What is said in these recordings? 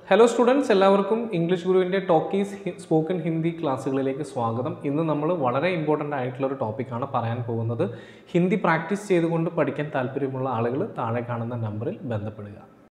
hello students എല്ലാവർക്കും English ഗുരുവിൻ്റെ talkies spoken Hindi ക്ലാസ്സുകളിലേക്ക് സ്വാഗതം ഇന്ന് നമ്മൾ വളരെ ഇമ്പോർട്ടൻ്റ് ആയിട്ടുള്ള ഒരു ടോപ്പിക്കാണ് പറയാൻ പോകുന്നത് ഹിന്ദി പ്രാക്ടീസ് ചെയ്തുകൊണ്ട് പഠിക്കാൻ താല്പര്യമുള്ള ആളുകൾ താഴെ കാണുന്ന നമ്പറിൽ ബന്ധപ്പെടുക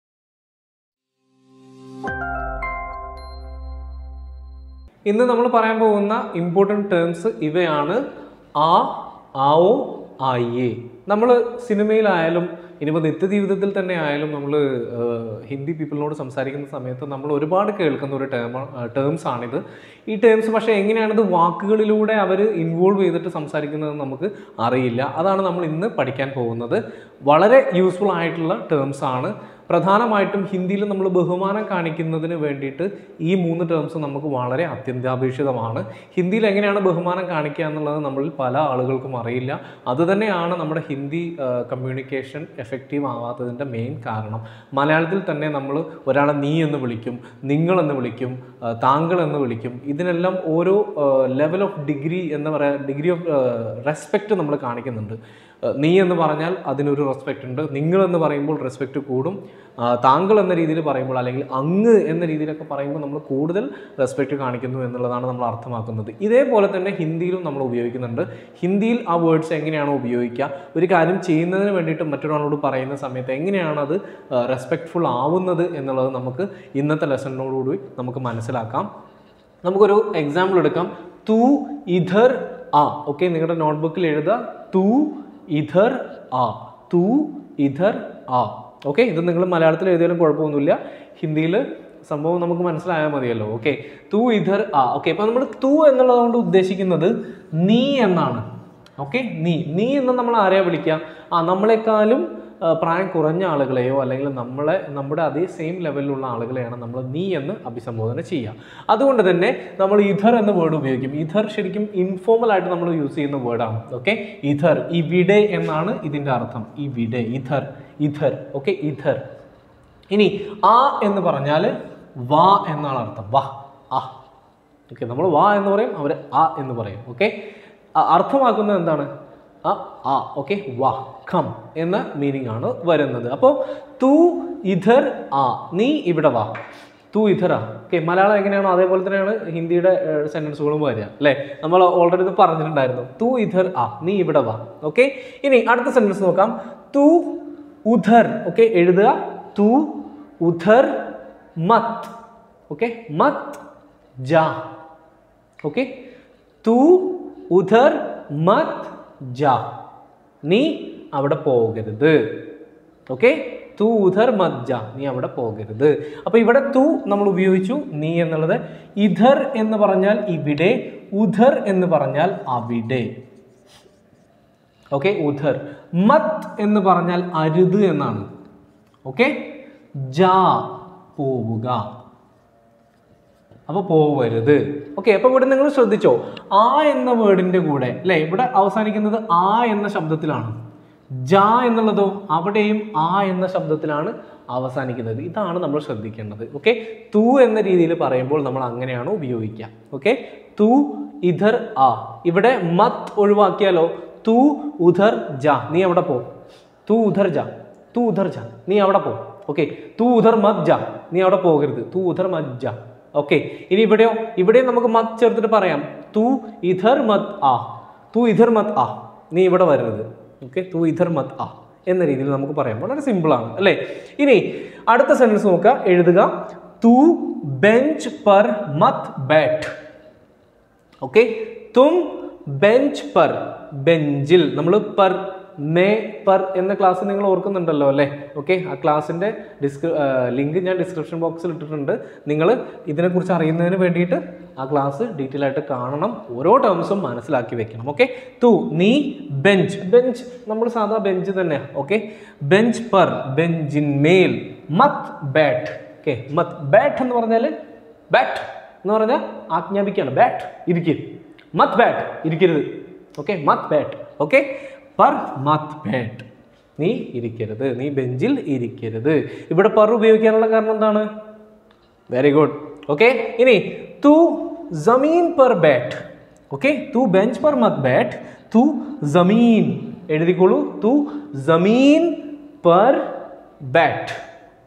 ഇന്ന് നമ്മൾ പറയാൻ പോകുന്ന ഇമ്പോർട്ടൻറ്റ് ടേംസ് ഇവയാണ് ആ ആവോ ആയേ നമ്മൾ സിനിമയിലായാലും ഇനിയിപ്പോൾ നിത്യജീവിതത്തിൽ തന്നെ ആയാലും നമ്മൾ ഹിന്ദി പീപ്പിളിനോട് സംസാരിക്കുന്ന സമയത്ത് നമ്മൾ ഒരുപാട് കേൾക്കുന്ന ഒരു ടേം ടേംസ് ആണിത് ഈ ടേംസ് പക്ഷേ എങ്ങനെയാണിത് വാക്കുകളിലൂടെ അവർ ഇൻവോൾവ് ചെയ്തിട്ട് സംസാരിക്കുന്നത് നമുക്ക് അറിയില്ല അതാണ് നമ്മൾ ഇന്ന് പഠിക്കാൻ പോകുന്നത് വളരെ യൂസ്ഫുൾ ആയിട്ടുള്ള ടേംസ് ആണ് പ്രധാനമായിട്ടും ഹിന്ദിയിൽ നമ്മൾ ബഹുമാനം കാണിക്കുന്നതിന് വേണ്ടിയിട്ട് ഈ മൂന്ന് ടേംസ് നമുക്ക് വളരെ അത്യന്താപേക്ഷിതമാണ് ഹിന്ദിയിൽ എങ്ങനെയാണ് ബഹുമാനം കാണിക്കുക എന്നുള്ളത് നമ്മളിൽ പല ആളുകൾക്കും അറിയില്ല അതുതന്നെയാണ് നമ്മുടെ ഹിന്ദി കമ്മ്യൂണിക്കേഷൻ എഫക്റ്റീവ് ആവാത്തതിൻ്റെ മെയിൻ കാരണം മലയാളത്തിൽ തന്നെ നമ്മൾ ഒരാളെ നീ എന്ന് വിളിക്കും നിങ്ങൾ എന്ന് വിളിക്കും ആ, താങ്കൾ എന്ന് വിളിക്കും ഇതിനെല്ലാം ഓരോ ലെവൽ ഓഫ് ഡിഗ്രി എന്ന് പറയാ ഡിഗ്രി ഓഫ് റെസ്പെക്റ്റ് നമ്മൾ കാണിക്കുന്നുണ്ട് ആ, നീ എന്ന് പറഞ്ഞാൽ അതിനൊരു റെസ്പെക്റ്റ് ഉണ്ട് നിങ്ങൾ എന്ന് പറയുമ്പോൾ റെസ്പെക്റ്റ് കൂടും ആ, താങ്കൾ എന്ന രീതിയിൽ പറയുമ്പോൾ അല്ലെങ്കിൽ അങ്ങ് എന്ന രീതിയിലൊക്കെ പറയുമ്പോൾ നമ്മൾ കൂടുതൽ റെസ്പെക്റ്റ് കാണിക്കുന്നു എന്നുള്ളതാണ് നമ്മൾ അർത്ഥമാക്കുന്നത് ഇതേപോലെ തന്നെ ഹിന്ദിയിലും നമ്മൾ ഉപയോഗിക്കുന്നുണ്ട് ഹിന്ദിയിൽ ആ വേർഡ്സ് എങ്ങനെയാണോ ഉപയോഗിക്കുക ഒരു കാര്യം ചെയ്യുന്നതിന് വേണ്ടിയിട്ട് മറ്റൊരാളോട് പറയുന്ന സമയത്ത് എങ്ങനെയാണ് അത് റെസ്പെക്റ്റ്ഫുൾ ആവുന്നത് എന്നുള്ളത് നമുക്ക് ഇന്നത്തെ ലെസണിനോടുകൂടി നമുക്ക് മനസ്സിലാക്കാം നമുക്കൊരു എക്സാമ്പിൾ എടുക്കാം തു ഇധർ ആ ഓക്കെ നിങ്ങളുടെ നോട്ട്ബുക്കിൽ എഴുതുക തു ഇധർ ആ തു ഇധർ ആ ഓക്കെ ഇത് നിങ്ങൾ മലയാളത്തിൽ എഴുതിയാലും കുഴപ്പമൊന്നുമില്ല ഹിന്ദിയിൽ സംഭവം നമുക്ക് മനസ്സിലായാൽ മതിയല്ലോ ഓക്കെ തു ഇധർ ആ ഓക്കെ അപ്പോൾ നമ്മൾ തു എന്നുള്ളത് കൊണ്ട് ഉദ്ദേശിക്കുന്നത് നീ എന്നാണ് ഓക്കെ നീ നീ എന്ന് നമ്മൾ ആരെയാ വിളിക്കുക ആ നമ്മളെക്കാളും ആ, പ്രായം കുറഞ്ഞ ആളുകളെയോ അല്ലെങ്കിൽ നമ്മളെ നമ്മുടെ അതേ സെയിം ലെവലിലുള്ള ആളുകളെയാണ് നമ്മൾ നീ എന്ന് അഭിസംബോധന ചെയ്യുക അതുകൊണ്ട് തന്നെ നമ്മൾ ഇധർ എന്ന വേർഡ് ഉപയോഗിക്കും ഇധർ ശരിക്കും ഇൻഫോർമൽ ആയിട്ട് നമ്മൾ യൂസ് ചെയ്യുന്ന വേർഡാണ് ഓക്കെ ഇധർ ഇവിടെ എന്നാണ് ഇതിൻ്റെ അർത്ഥം ഇവിടെ ഇധർ ഇധർ ഓക്കെ ഇധർ ഇനി ആ എന്ന് പറഞ്ഞാൽ വാ എന്നാണ് അർത്ഥം വാ ആ ഓക്കെ നമ്മൾ വാ എന്ന് പറയും അവർ ആ എന്ന് പറയും ഓക്കെ അർത്ഥമാക്കുന്നത് എന്താണ് ആ ആ ഓക്കെ വാ കം എന്ന മീനിങ് ആണ് വരുന്നത് അപ്പോൾ തു ഇധർ ആ നീ ഇവിടെ വാ തു ഇധർ ആ ഓക്കെ മലയാളം എങ്ങനെയാണോ അതേപോലെ തന്നെയാണ് ഹിന്ദിയുടെ സെൻറ്റൻസുകളും വരിക അല്ലേ നമ്മൾ ഓൾറെഡി ഇത് പറഞ്ഞിട്ടുണ്ടായിരുന്നു തു ഇധർ ആ നീ ഇവിടെ വാ ഓക്കെ ഇനി അടുത്ത സെൻറ്റൻസ് നോക്കാം തു ഉധർ ഓക്കെ എഴുതുക തു ഉധർ മത് ഓക്കെ മത് ജാ ഓക്കെ തു ഉധർ മത് ജാ നീ അവിടെ പോകരുത് ഓക്കെ തു ഉധർ മത് ജാ നീ അവിടെ പോകരുത് അപ്പോൾ ഇവിടെ തു നമ്മൾ ഉപയോഗിച്ചു നീ എന്നുള്ളത് ഇധർ എന്ന് പറഞ്ഞാൽ ഇവിടെ ഉധർ എന്ന് പറഞ്ഞാൽ അവിടെ ഓക്കെ ഉധർ മത് എന്ന് പറഞ്ഞാൽ അരുത് എന്നാണ് ഓക്കെ ജാ പോവുക അപ്പോൾ പോവരുത് ഓക്കെ അപ്പോൾ ഇവിടെ നിങ്ങൾ ശ്രദ്ധിച്ചോ ആ എന്ന വേർഡിൻ്റെ കൂടെ അല്ലേ ഇവിടെ അവസാനിക്കുന്നത് ആ എന്ന ശബ്ദത്തിലാണ് ജാ എന്നുള്ളതോ അവിടെയും ആ എന്ന ശബ്ദത്തിലാണ് അവസാനിക്കുന്നത് ഇതാണ് നമ്മൾ ശ്രദ്ധിക്കേണ്ടത് ഓക്കെ തു എന്ന രീതിയിൽ പറയുമ്പോൾ നമ്മൾ അങ്ങനെയാണ് ഉപയോഗിക്കുക ഓക്കെ തു ഇധർ ആ ഇവിടെ മത് ഒഴിവാക്കിയാലോ തു ഉധർ ജാ നീ അവിടെ പോ തു ഉധർ ജാ തു ഉധർ ജാ നീ അവിടെ പോ ഓക്കെ തു ഉധർ മത് ജാ നീ അവിടെ പോകരുത് തു ഉധർ മത് ജാ ഓക്കെ ഇനി ഇവിടെയോ ഇവിടെ നമുക്ക് മത് ചേർത്തിട്ട് പറയാം തു ഇധർ മത് ആ തു ഇധർ മത് ആ നീ ഇവിടെ വരരുത് ഓക്കെ തു ഇധർ മത് ആ എന്ന രീതിയിൽ നമുക്ക് പറയാം വളരെ സിമ്പിളാണ് അല്ലേ ഇനി അടുത്ത സെൻറ്റൻസ് നോക്കുക എഴുതുക തു ബെഞ്ച് പർ മത് ബാറ്റ് ഓക്കെ തും ബെഞ്ച് പർ ബെഞ്ചിൽ നമ്മൾ പർ മേ പർ എന്ന ക്ലാസ് നിങ്ങൾ ഓർക്കുന്നുണ്ടല്ലോ അല്ലേ ഓക്കെ ആ ക്ലാസ്സിൻ്റെ ഡിസ്ക്രി ലിങ്ക് ഞാൻ ഡിസ്ക്രിപ്ഷൻ ബോക്സിൽ ഇട്ടിട്ടുണ്ട് നിങ്ങൾ ഇതിനെക്കുറിച്ച് അറിയുന്നതിന് വേണ്ടിയിട്ട് ആ ക്ലാസ് ഡീറ്റെയിൽ ആയിട്ട് കാണണം ഓരോ ടേംസും മനസ്സിലാക്കി വെക്കണം ഓക്കെ തു നീ ബെഞ്ച് ബെഞ്ച് നമ്മൾ സാധാ ബെഞ്ച് തന്നെ ഓക്കെ ബെഞ്ച് പർ ബെഞ്ചിന്മേൽ മത് ബാറ്റ് ഓക്കെ മത് ബാറ്റ് എന്ന് പറഞ്ഞാൽ ബാറ്റ് എന്ന് പറഞ്ഞാൽ ആജ്ഞാപിക്കുകയാണ് ബാറ്റ് ഇരിക്കുക മത് ബാറ്റ് ഇരിക്കരുത് ഓക്കെ മത് ബാറ്റ് ഓക്കെ പർ മത് ബാറ്റ് നീ ഇരിക്കരുത് നീ ബെഞ്ചിൽ ഇരിക്കരുത് ഇവിടെ പർ ഉപയോഗിക്കാനുള്ള കാരണം എന്താണ് വെരി ഗുഡ് ഓക്കെ ഇനി തു ജമീൻ പർ ബാറ്റ് ഓക്കെ തു ബെഞ്ച് പർ മത് ബാറ്റ് തു ജമീൻ എഴുതിക്കോളൂ തു ജമീൻ പർ ബാറ്റ്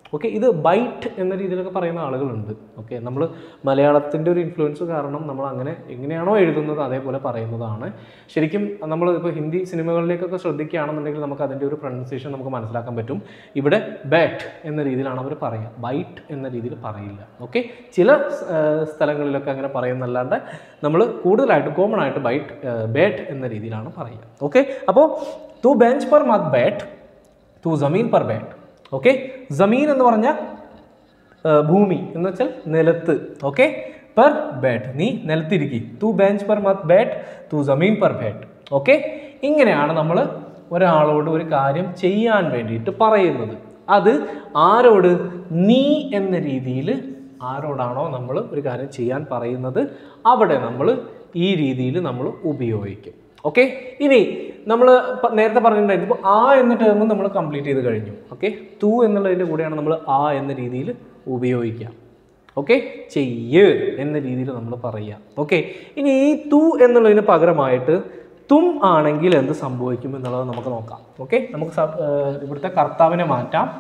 ഓക്കെ ഇത് ബൈറ്റ് എന്ന രീതിയിലൊക്കെ പറയുന്ന ആളുകളുണ്ട് ഓക്കെ നമ്മൾ മലയാളത്തിൻ്റെ ഒരു ഇൻഫ്ലുവൻസ് കാരണം നമ്മൾ അങ്ങനെ എങ്ങനെയാണോ എഴുതുന്നത് അതേപോലെ പറയുന്നതാണ് ശരിക്കും നമ്മൾ ഇപ്പോൾ ഹിന്ദി സിനിമകളിലേക്കൊക്കെ ശ്രദ്ധിക്കുകയാണെന്നുണ്ടെങ്കിൽ നമുക്ക് അതിൻ്റെ ഒരു പ്രൊണൗൺസിയേഷൻ നമുക്ക് മനസ്സിലാക്കാൻ പറ്റും ഇവിടെ ബാറ്റ് എന്ന രീതിയിലാണ് അവർ പറയുക ബൈറ്റ് എന്ന രീതിയിൽ പറയില്ല ഓക്കെ ചില ആ, സ്ഥലങ്ങളിലൊക്കെ അങ്ങനെ പറയുന്നല്ലാണ്ട് നമ്മൾ കൂടുതലായിട്ട് കോമൺ ആയിട്ട് ബൈറ്റ് ബാറ്റ് എന്ന രീതിയിലാണ് പറയുക ഓക്കെ അപ്പോൾ ടു ബെഞ്ച് പെർ മത് ബാറ്റ് ടു ജമീൻ പെർ ബാറ്റ് ഓക്കെ ജമീൻ എന്ന് പറഞ്ഞാൽ ഭൂമി എന്ന് വെച്ചാൽ നിലത്ത് ഓക്കെ പെർ ബാറ്റ് നീ നിലത്തിരിക്കി ടു ബെഞ്ച് പെർ മത് ബാറ്റ് ടു ജമീൻ പെർ ബാറ്റ് ഓക്കെ ഇങ്ങനെയാണ് നമ്മൾ ഒരാളോട് ഒരു കാര്യം ചെയ്യാൻ വേണ്ടിയിട്ട് പറയുന്നത് അത് ആരോട് നീ എന്ന രീതിയിൽ ആരോടാണോ നമ്മൾ ഒരു കാര്യം ചെയ്യാൻ പറയുന്നത് അവിടെ നമ്മൾ ഈ രീതിയിൽ നമ്മൾ ഉപയോഗിക്കും ഓക്കെ ഇനി നമ്മൾ നേരത്തെ പറഞ്ഞിട്ടുണ്ടായിരുന്നു ഇപ്പോൾ ആ എന്ന ടേം നമ്മൾ കംപ്ലീറ്റ് ചെയ്ത് കഴിഞ്ഞു ഓക്കെ ടു എന്നുള്ളതിൻ്റെ കൂടെയാണ് നമ്മൾ ആ എന്ന രീതിയിൽ ഉപയോഗിക്കുക ഓക്കെ ചെയ്യ് എന്ന രീതിയിൽ നമ്മൾ പറയുക ഓക്കെ ഇനി ഈ തു എന്നുള്ളതിന് പകരമായിട്ട് തും ആണെങ്കിൽ എന്ത് സംഭവിക്കും എന്നുള്ളത് നമുക്ക് നോക്കാം ഓക്കെ നമുക്ക് സബ്- ഏർ ഇവിടുത്തെ കർത്താവിനെ മാറ്റാം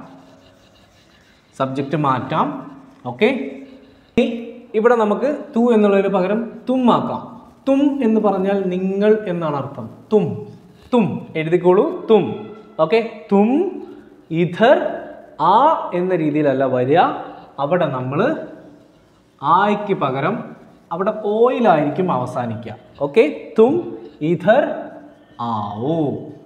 സബ്ജക്റ്റ് മാറ്റാം ഓക്കെ ഇനി ഇവിടെ നമുക്ക് തു എന്നുള്ളതിന് പകരം തും ആക്കാം തും എന്ന് പറഞ്ഞാൽ നിങ്ങൾ എന്നാണ് അർത്ഥം തും തും എഴുതിക്കോളൂ തും ഓക്കെ തും ഇധർ ആ എന്ന രീതിയിലല്ല വരിക അവിടെ നമ്മൾ ആയ്ക്ക് പകരം അവിടെ ഓയിലായിരിക്കും അവസാനിക്കുക ഓക്കെ തും ഇധർ ആവോ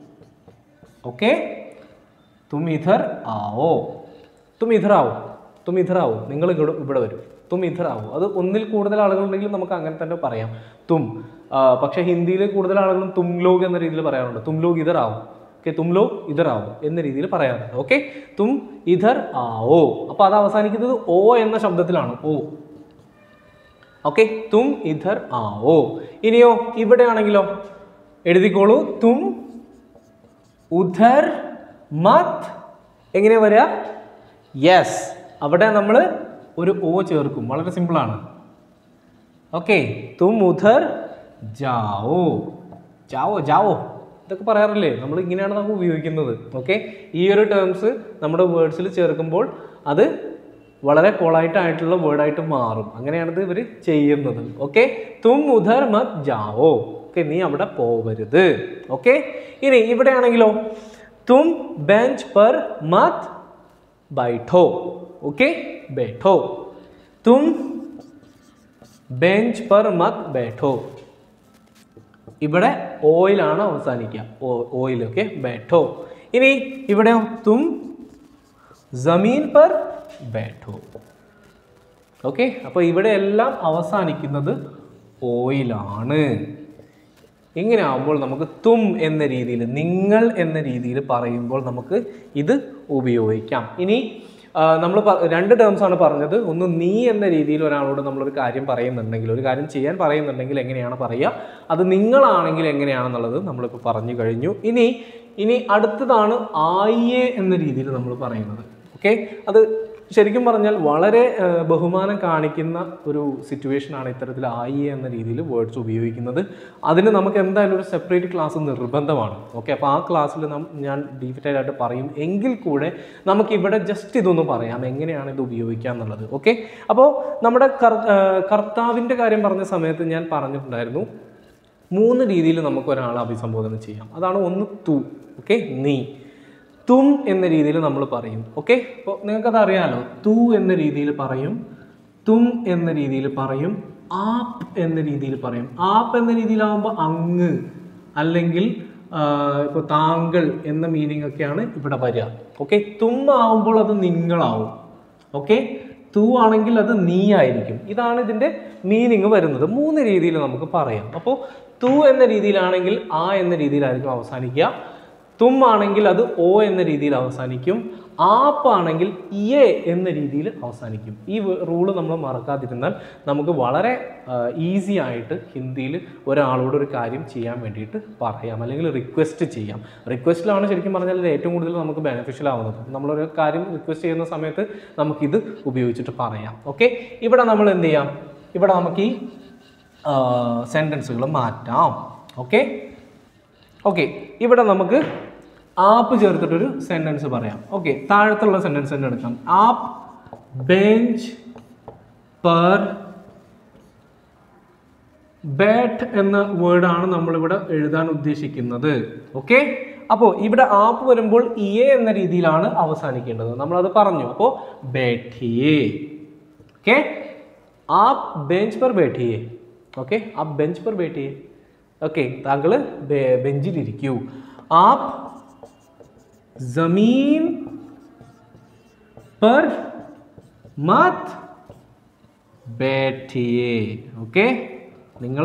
ഓക്കെ തും ഇധർ ആവോ തും ഇധർ ആവോ തും ഇധർ ആവോ നിങ്ങൾ ഇവിടെ ഇവിടെ വരും തും ഇധർ ആവോ അത് ഒന്നിൽ കൂടുതൽ ആളുകളുണ്ടെങ്കിൽ നമുക്ക് അങ്ങനെ തന്നെ പറയാം തും ആ, പക്ഷേ ഹിന്ദിയിൽ കൂടുതൽ ആളുകളും തും ലോഗ് എന്ന രീതിയിൽ പറയാറുണ്ട് തും ലോഗ് ഇധർ ആവോ ഓക്കെ തും ലോഗ് ഇധർ ആവോ എന്ന രീതിയിൽ പറയാറുണ്ട് ഓക്കെ തും ഇധർ ആവോ അപ്പോൾ അത് അവസാനിക്കുന്നത് ഓ എന്ന ശബ്ദത്തിലാണ് ഓ ഓക്കെ തും ഇധർ ആവോ ഇനിയോ ഇവിടെയാണെങ്കിലോ എഴുതിക്കോളൂ തും ഉധർ മത് എങ്ങനെയാ വരിക യെസ് അവിടെ നമ്മൾ ഒരു ഓ ചേർക്കും വളരെ സിമ്പിളാണ് ഓക്കെ തും ഉധർ ജാവോ ജാവോ ജാവോ ഇതൊക്കെ പറയാറില്ലേ നമ്മൾ ഇങ്ങനെയാണ് നമുക്ക് ഉപയോഗിക്കുന്നത് ഓക്കെ ഈ ഒരു ടേംസ് നമ്മുടെ വേർഡ്സിൽ ചേർക്കുമ്പോൾ അത് വളരെ കോളായിട്ടായിട്ടുള്ള വേർഡായിട്ട് മാറും അങ്ങനെയാണിത് ഇവർ ചെയ്യുന്നത് ഓക്കെ തും ഉധർ മത് ജാവോ ഓക്കെ നീ അവിടെ പോവരുത് ഓക്കെ ഇനി ഇവിടെയാണെങ്കിലോ തും ബെഞ്ച് പെർ മത് बैठो ओके बैठो तुम ബെഞ്ച് പെർ മത് ബൈഠോ ഇവിടെ ഓയിലാണ് അവസാനിക്കുക ഓയിൽ ഓക്കെ ബൈഠോ ഇനി ഇവിടെയോ തും ജമീൻ പെർ ബൈഠോ ഓക്കെ അപ്പോൾ ഇവിടെ എല്ലാം അവസാനിക്കുന്നത് ഓയിലാണ് ഇങ്ങനെ ആകുമ്പോൾ നമുക്ക് തും എന്ന രീതിയിൽ നിങ്ങൾ എന്ന രീതിയിൽ പറയുമ്പോൾ നമുക്ക് ഇത് ഉപയോഗിക്കാം ഇനി നമ്മൾ രണ്ട് ടേംസ് ആണ് പറഞ്ഞത് ഒന്ന് നീ എന്ന രീതിയിൽ ഒരാളോട് നമ്മളൊരു കാര്യം പറയുന്നുണ്ടെങ്കിൽ ഒരു കാര്യം ചെയ്യാൻ പറയുന്നുണ്ടെങ്കിൽ എങ്ങനെയാണ് പറയുക അത് നിങ്ങളാണെങ്കിൽ എങ്ങനെയാണെന്നുള്ളത് നമ്മളിപ്പോൾ പറഞ്ഞു കഴിഞ്ഞു ഇനി ഇനി അടുത്തതാണ് ആയേ എന്ന രീതിയിൽ നമ്മൾ പറയുന്നത് ഓക്കെ അത് ശരിക്കും പറഞ്ഞാൽ വളരെ ആ, ബഹുമാനം കാണിക്കുന്ന ഒരു സിറ്റുവേഷൻ ആണ് ഇത്തരത്തിൽ ആയി എന്ന രീതിയിൽ വേർഡ്സ് ഉപയോഗിക്കുന്നത് അതിന് നമുക്ക് എന്തായാലും ഒരു സെപ്പറേറ്റ് ക്ലാസ് നിർബന്ധമാണ് ഓക്കെ അപ്പോൾ ആ ക്ലാസ്സിൽ ഞാൻ ഡീറ്റെയിൽ ആയിട്ട് പറയും എങ്കിൽ കൂടെ നമുക്ക് ഇവിടെ ജസ്റ്റ് ഇതൊന്ന് പറയാം എങ്ങനെയാണ് ഇത് ഉപയോഗിക്കുക എന്നുള്ളത് ഓക്കെ അപ്പോൾ നമ്മുടെ കർ ആ, കർത്താവിൻ്റെ കാര്യം പറഞ്ഞ സമയത്ത് ഞാൻ പറഞ്ഞിട്ടുണ്ടായിരുന്നു മൂന്ന് രീതിയിൽ നമുക്ക് ഒരാളെ അഭിസംബോധന ചെയ്യാം അതാണ് ഒന്ന് തു ഓക്കെ നീ തും എന്ന രീതിയിൽ നമ്മൾ പറയും ഓക്കെ അപ്പോൾ നിങ്ങൾക്കത് അറിയാലോ തു എന്ന രീതിയിൽ പറയും തും എന്ന രീതിയിൽ പറയും ആപ്പ് എന്ന രീതിയിൽ പറയും ആപ്പ് എന്ന രീതിയിലാവുമ്പോൾ അങ്ങ് അല്ലെങ്കിൽ ഇപ്പോൾ താങ്കൾ എന്ന മീനിങ് ഒക്കെയാണ് ഇവിടെ വരിക ഓക്കെ തും ആവുമ്പോൾ അത് നിങ്ങളാവും ഓക്കെ തു ആണെങ്കിൽ അത് നീ ആയിരിക്കും ഇതാണ് ഇതിൻ്റെ മീനിങ് വരുന്നത് മൂന്ന് രീതിയിൽ നമുക്ക് പറയാം അപ്പോൾ തു എന്ന രീതിയിലാണെങ്കിൽ ആ എന്ന രീതിയിലായിരിക്കും അവസാനിക്കുക തും ആണെങ്കിൽ അത് ഓ എന്ന രീതിയിൽ അവസാനിക്കും ആപ്പ് ആണെങ്കിൽ എ എന്ന രീതിയിൽ അവസാനിക്കും ഈ റൂള് നമ്മൾ മറക്കാതിരുന്നാൽ നമുക്ക് വളരെ ഈസി ആയിട്ട് ഹിന്ദിയിൽ ഒരാളോട് ഒരു കാര്യം ചെയ്യാൻ വേണ്ടിയിട്ട് പറയാം അല്ലെങ്കിൽ റിക്വസ്റ്റ് ചെയ്യാം റിക്വസ്റ്റിലാണ് ശരിക്കും പറഞ്ഞാൽ ഇത് ഏറ്റവും കൂടുതൽ നമുക്ക് ബെനിഫിഷ്യൽ ആവുന്നത് നമ്മളൊരു കാര്യം റിക്വസ്റ്റ് ചെയ്യുന്ന സമയത്ത് നമുക്കിത് ഉപയോഗിച്ചിട്ട് പറയാം ഓക്കെ ഇവിടെ നമ്മൾ എന്ത് ചെയ്യാം ഇവിടെ നമുക്ക് ഈ സെൻറ്റൻസുകൾ മാറ്റാം ഓക്കെ ഓക്കെ ഇവിടെ നമുക്ക് ആപ്പ് ചേർത്തിട്ടൊരു സെൻറ്റൻസ് പറയാം ഓക്കെ താഴത്തുള്ള സെൻറ്റൻസ് തന്നെ എടുക്കാം ആപ്പ് ബെഞ്ച് പെർ ബാറ്റ് എന്ന വേർഡാണ് നമ്മളിവിടെ എഴുതാൻ ഉദ്ദേശിക്കുന്നത് ഓക്കെ അപ്പോൾ ഇവിടെ ആപ്പ് വരുമ്പോൾ ഇയെ എന്ന രീതിയിലാണ് അവസാനിക്കേണ്ടത് നമ്മളത് പറഞ്ഞു അപ്പോൾ ബേഠിയേ ഓക്കെ ആപ്പ് ബെഞ്ച് पर बैठिए ഓക്കെ ആപ്പ് ബെഞ്ച് पर बैठिए ഓക്കെ താങ്കൾ ബെഞ്ചിലിരിക്കൂ ആപ്പ് ജമീൻ पर मत बैठिए ഓക്കെ നിങ്ങൾ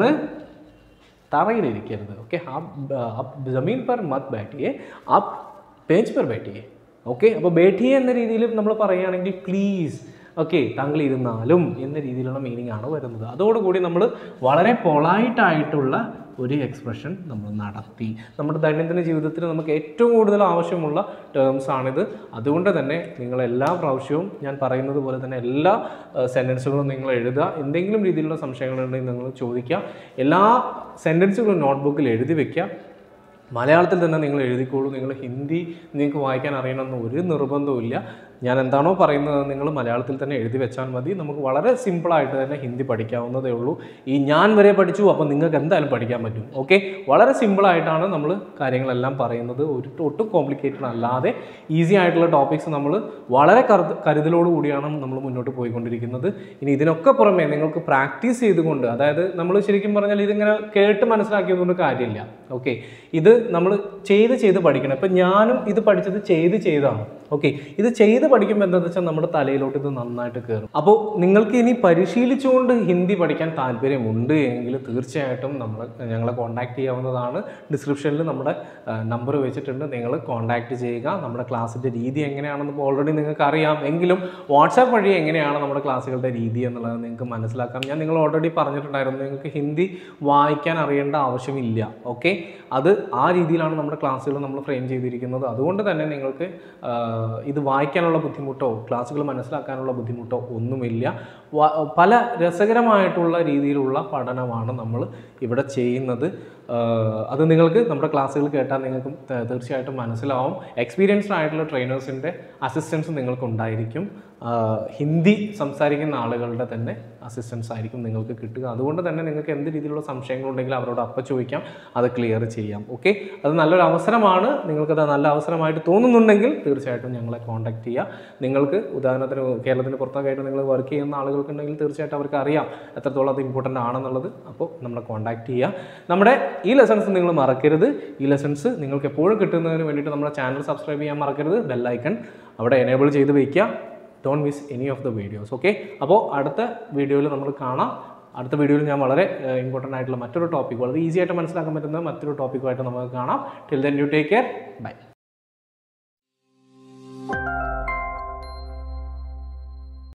തറയിലിരിക്കരുത് ഓക്കെ ആപ്പ് ആപ്പ് ജമീൻ पर मत बैठिए ആപ്പ് ബെഞ്ച് पर बैठिए ഓക്കെ അപ്പോൾ ബേഠിയെ എന്ന രീതിയിൽ നമ്മൾ പറയുകയാണെങ്കിൽ പ്ലീസ് ഓക്കെ താങ്കൾ ഇരുന്നാലും എന്ന രീതിയിലുള്ള മീനിങ് ആണ് വരുന്നത് അതോടുകൂടി നമ്മൾ വളരെ പൊളൈറ്റ് ആയിട്ടുള്ള ഒരു എക്സ്പ്രഷൻ നമ്മൾ നടത്തി നമ്മുടെ ദൈനംദിന ജീവിതത്തിൽ നമുക്ക് ഏറ്റവും കൂടുതൽ ആവശ്യമുള്ള ടേംസ് ആണിത് അതുകൊണ്ട് തന്നെ നിങ്ങൾ എല്ലാ പ്രാവശ്യവും ഞാൻ പറയുന്നത് പോലെ തന്നെ എല്ലാ സെൻറ്റൻസുകളും നിങ്ങൾ എഴുതുക എന്തെങ്കിലും രീതിയിലുള്ള സംശയങ്ങളുണ്ടെങ്കിൽ നിങ്ങൾ ചോദിക്കുക എല്ലാ സെൻറ്റൻസുകളും നോട്ട്ബുക്കിൽ എഴുതി വെക്കുക മലയാളത്തിൽ തന്നെ നിങ്ങൾ എഴുതിക്കോളൂ നിങ്ങൾ ഹിന്ദി നിങ്ങൾക്ക് വായിക്കാൻ അറിയണമെന്ന് ഒരു നിർബന്ധവുമില്ല ഞാൻ എന്താണോ പറയുന്നത് നിങ്ങൾ മലയാളത്തിൽ തന്നെ എഴുതി വെച്ചാൽ മതി നമുക്ക് വളരെ സിമ്പിളായിട്ട് തന്നെ ഹിന്ദി പഠിക്കാവുന്നതേ ഉള്ളൂ ഈ ഞാൻ വരെ പഠിച്ചു അപ്പോൾ നിങ്ങൾക്ക് എന്തായാലും പഠിക്കാൻ പറ്റും ഓക്കെ വളരെ സിമ്പിളായിട്ടാണ് നമ്മൾ കാര്യങ്ങളെല്ലാം പറയുന്നത് ഒരു ഒട്ടും കോംപ്ലിക്കേറ്റഡ് അല്ലാതെ ഈസി ആയിട്ടുള്ള ടോപ്പിക്സ് നമ്മൾ വളരെ കരുത കരുതലോട് കൂടിയാണ് നമ്മൾ മുന്നോട്ട് പോയിക്കൊണ്ടിരിക്കുന്നത് ഇനി ഇതിനൊക്കെ പുറമെ നിങ്ങൾക്ക് പ്രാക്ടീസ് ചെയ്തുകൊണ്ട് അതായത് നമ്മൾ ശരിക്കും പറഞ്ഞാൽ ഇതിങ്ങനെ കേട്ട് മനസ്സിലാക്കിയതുകൊണ്ട് കാര്യമില്ല ഓക്കെ ഇത് നമ്മൾ ചെയ്ത് ചെയ്ത് പഠിക്കണം ഇപ്പം ഞാനും ഇത് പഠിച്ചത് ചെയ്ത് ചെയ്താണ് ഓക്കെ ഇത് ചെയ്ത് പഠിക്കുമ്പോൾ എന്താണെന്ന് വെച്ചാൽ നമ്മുടെ തലയിലോട്ട് ഇത് നന്നായിട്ട് കയറും അപ്പോൾ നിങ്ങൾക്ക് ഇനി പരിശീലിച്ചുകൊണ്ട് ഹിന്ദി പഠിക്കാൻ താല്പര്യമുണ്ട് എങ്കിൽ തീർച്ചയായിട്ടും നമ്മൾ ഞങ്ങളെ കോൺടാക്ട് ചെയ്യാവുന്നതാണ് ഡിസ്ക്രിപ്ഷനിൽ നമ്മുടെ നമ്പർ വെച്ചിട്ടുണ്ട് നിങ്ങൾ കോൺടാക്ട് ചെയ്യുക നമ്മുടെ ക്ലാസ്സിൻ്റെ രീതി എങ്ങനെയാണെന്ന് ഇപ്പോൾ ഓൾറെഡി നിങ്ങൾക്ക് അറിയാം എങ്കിലും വാട്സാപ്പ് വഴി എങ്ങനെയാണ് നമ്മുടെ ക്ലാസ്സുകളുടെ രീതി എന്നുള്ളത് നിങ്ങൾക്ക് മനസ്സിലാക്കാം ഞാൻ നിങ്ങൾ ഓൾറെഡി പറഞ്ഞിട്ടുണ്ടായിരുന്നു നിങ്ങൾക്ക് ഹിന്ദി വായിക്കാൻ അറിയേണ്ട ആവശ്യമില്ല ഓക്കെ അത് ആ രീതിയിലാണ് നമ്മുടെ ക്ലാസ്സുകൾ നമ്മൾ ഫ്രെയിം ചെയ്തിരിക്കുന്നത് അതുകൊണ്ട് തന്നെ നിങ്ങൾക്ക് ആ, ഇത് വായിക്കാനുള്ള ബുദ്ധിമുട്ടോ ക്ലാസ്സുകൾ മനസ്സിലാക്കാനുള്ള ബുദ്ധിമുട്ടോ ഒന്നുമില്ല വ- പല രസകരമായിട്ടുള്ള രീതിയിലുള്ള പഠനമാണ് നമ്മൾ ഇവിടെ ചെയ്യുന്നത് ആ, അത് നിങ്ങൾക്ക് നമ്മുടെ ക്ലാസ്സുകൾ കേട്ടാൽ നിങ്ങൾക്ക് ത- തീർച്ചയായിട്ടും മനസ്സിലാവും എക്സ്പീരിയൻസ്ഡ് ആയിട്ടുള്ള ട്രെയിനേഴ്സിൻ്റെ അസിസ്റ്റൻസ് നിങ്ങൾക്ക് ഉണ്ടായിരിക്കും ആ, ഹിന്ദി സംസാരിക്കുന്ന ആളുകളുടെ തന്നെ അസിസ്റ്റൻസ് ആയിരിക്കും നിങ്ങൾക്ക് കിട്ടുക അതുകൊണ്ട് തന്നെ നിങ്ങൾക്ക് എന്ത് രീതിയിലുള്ള സംശയങ്ങളുണ്ടെങ്കിൽ അവരോട് അപ്പം ചോദിക്കാം അത് ക്ലിയർ ചെയ്യാം ഓക്കെ അത് നല്ലൊരു അവസരമാണ് നിങ്ങൾക്കത് നല്ല അവസരമായിട്ട് തോന്നുന്നുണ്ടെങ്കിൽ തീർച്ചയായിട്ടും ഞങ്ങളെ കോൺടാക്ട് ചെയ്യുക നിങ്ങൾക്ക് ഉദാഹരണത്തിന് കേരളത്തിന് പുറത്തൊക്കെയായിട്ട് നിങ്ങൾ വർക്ക് ചെയ്യുന്ന ആളുകൾക്കുണ്ടെങ്കിൽ തീർച്ചയായിട്ടും അവർക്ക് അറിയാം എത്രത്തോളം അത് ഇമ്പോർട്ടൻ്റ് ആണെന്നുള്ളത് അപ്പോൾ നമ്മളെ കോൺടാക്ട് ചെയ്യുക നമ്മുടെ ഈ ലെസൺസ് നിങ്ങൾ മറക്കരുത് ഈ ലെസൺസ് നിങ്ങൾക്ക് എപ്പോഴും കിട്ടുന്നതിന് വേണ്ടിയിട്ട് നമ്മുടെ ചാനൽ സബ്സ്ക്രൈബ് ചെയ്യാൻ മറക്കരുത് ബെല്ലൈക്കൺ അവിടെ എനേബിൾ ചെയ്ത് വയ്ക്കുക don't miss any of the videos okay അപ്പോൾ അടുത്ത വീഡിയോയിൽ നമ്മൾ കാണാം അടുത്ത വീഡിയോയിൽ ഞാൻ വളരെ ഇമ്പോർട്ടൻ്റ് ആയിട്ടുള്ള മറ്റൊരു ടോപ്പിക് വളരെ ഈസി ആയിട്ട് മനസ്സിലാക്കാൻ പറ്റുന്ന മറ്റൊരു ടോപ്പിക്കുമായിട്ട് നമുക്ക് കാണാം till then you take care by